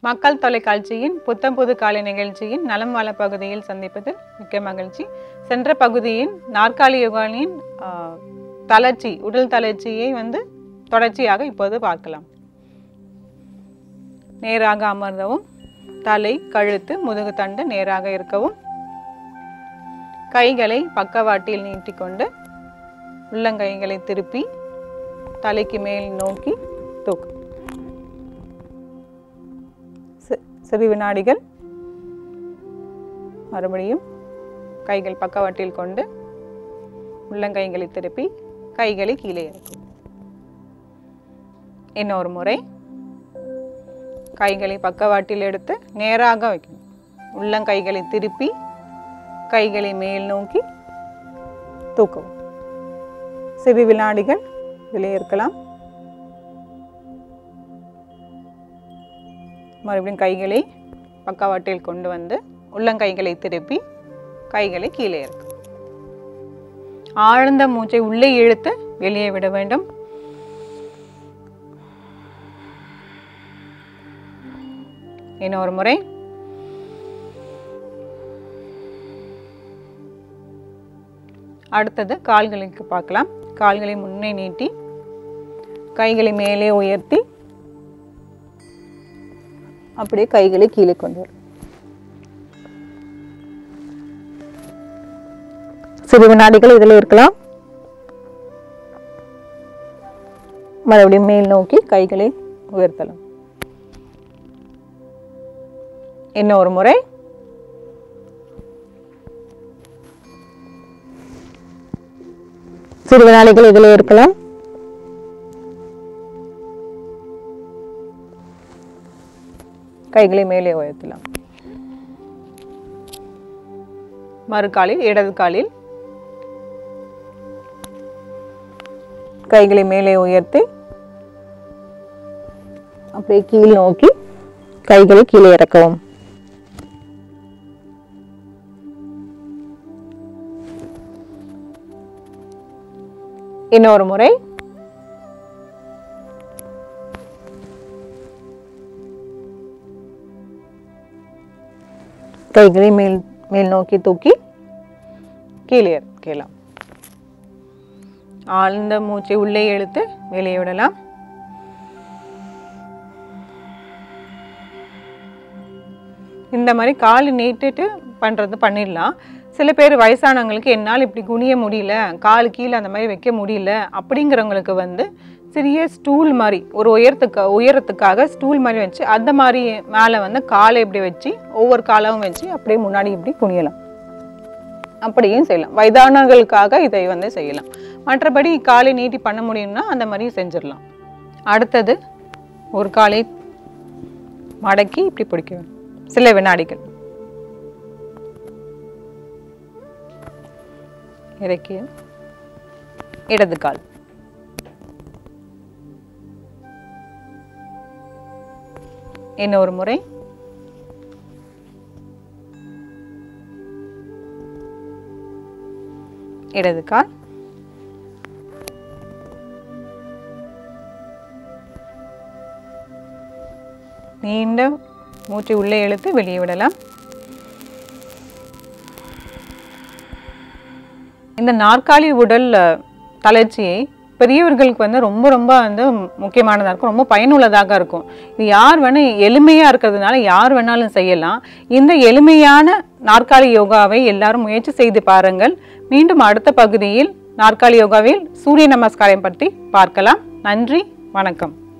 மக்கள் தொலைக்காட்சியின் புத்தம் புது காலை நிகழ்ச்சியின் நலம் வாழ பகுதியில் சந்திப்பதில் மிக்க மகிழ்ச்சி சென்ற பகுதியின் நாற்காலி யோகானின் ஆ, தளர்ச்சி உடல் தளர்ச்சியை வந்து தொடர்ச்சியாக இப்போது பார்க்கலாம் நேராக அமர்ந்தவும் தலை கழுத்து முதுகு தண்டு நேராக இருக்கவும் கைகளை பக்கவாட்டில் நீட்டிக்கொண்டு உள்ளங்கைகளை திருப்பி தலைக்கு மேல் நோக்கி தூக்கு சி- சிறு வினாடிகள் மறுபடியும் கைகள் பக்கவாட்டில் கொண்டு உள்ளங்கைகளை திருப்பி கைகளை கீழே இறக்கும் இன்னொரு முறை கைகளை பக்கவாட்டில் எடுத்து நேராக வைக்கணும் உள்ளங்கைகளை திருப்பி கைகளை மேல் நோக்கி தூக்கவும் சிறு வினாடிகள் இதிலே இருக்கலாம் மறுபடியும் கைகளை பக்கவாட்டில் கொண்டு வந்து உள்ளங்கைகளை திருப்பி கைகளை கீழே இறக்கும் ஆழ்ந்த மூச்சை உள்ளே இழுத்து வெளியே விட வேண்டும் இன்னொரு முறை அடுத்தது கால்களுக்கு பார்க்கலாம் கால்களை முன்னே நீட்டி கைகளை மேலே உயர்த்தி அப்படியே கைகளை கீழே கொண்டு வரும் சிறு வினாடிகள் இதில் இருக்கலாம் மறுபடியும் மேல் நோக்கி கைகளை உயர்த்தலாம் இன்னொரு முறை சிறு வினாடிகள் இதில் இருக்கலாம் கைகளை மேலே உயர்த்தலாம் மறுகாலில் இடது காலில் கைகளை மேலே உயர்த்தி அப்படியே கீழ் நோக்கி கைகளை கீழே இறக்கவும் இன்னொரு முறை கைகளை மேல் மேல் நோக்கி தூக்கி கீழே இறக்கலாம் ஆழ்ந்த மூச்சை உள்ளே இழுத்து வெளியே விடலாம் இந்த மாதிரி கால் நீட்டிட்டு பண்ணுறது பண்ணிடலாம் சில பேர் வயசானவங்களுக்கு என்னால் இப்படி குனிய முடியல கால் கீழே அந்த மாதிரி வைக்க முடியல அப்படிங்கிறவங்களுக்கு வந்து சிறிய ஸ்டூல் மாதிரி ஒரு உயரத்துக்கு உயரத்துக்காக ஸ்டூல் மாதிரி வச்சு அந்த மாதிரி மேலே வந்து காலை இப்படி வச்சு ஒவ்வொரு காலாவும் வச்சு அப்படியே முன்னாடி இப்படி குனியலாம் அப்படியும் செய்யலாம் வயதானவர்களுக்காக இதை வந்து செய்யலாம் மற்றபடி காலை நீட்டி பண்ண முடியும்னா அந்த மாதிரி செஞ்சிடலாம் அடுத்தது ஒரு காலை மடக்கி இப்படி பிடிக்க வேண்டும் சில வினாடிகள் இறக்கி இடது கால் இன்னொரு முறை இடது கால் நீண்ட மூச்சை உள்ளே இழுத்து வெளியே விடலாம் இந்த நாற்காலி உடல் அஹ், தளர்ச்சியை பெரியவர்களுக்கு வந்து ரொம்ப ரொம்ப வந்து முக்கியமானதாக இருக்கும் ரொம்ப பயனுள்ளதாக இருக்கும் இது யார் வேணால் எளிமையாக இருக்கிறதுனால யார் வேணாலும் செய்யலாம் இந்த எளிமையான நாற்காலி யோகாவை எல்லாரும் முயற்சி செய்து பாருங்கள் மீண்டும் அடுத்த பகுதியில் நாற்காலி யோகாவில் சூரிய நமஸ்காரம் பற்றி பார்க்கலாம் நன்றி வணக்கம்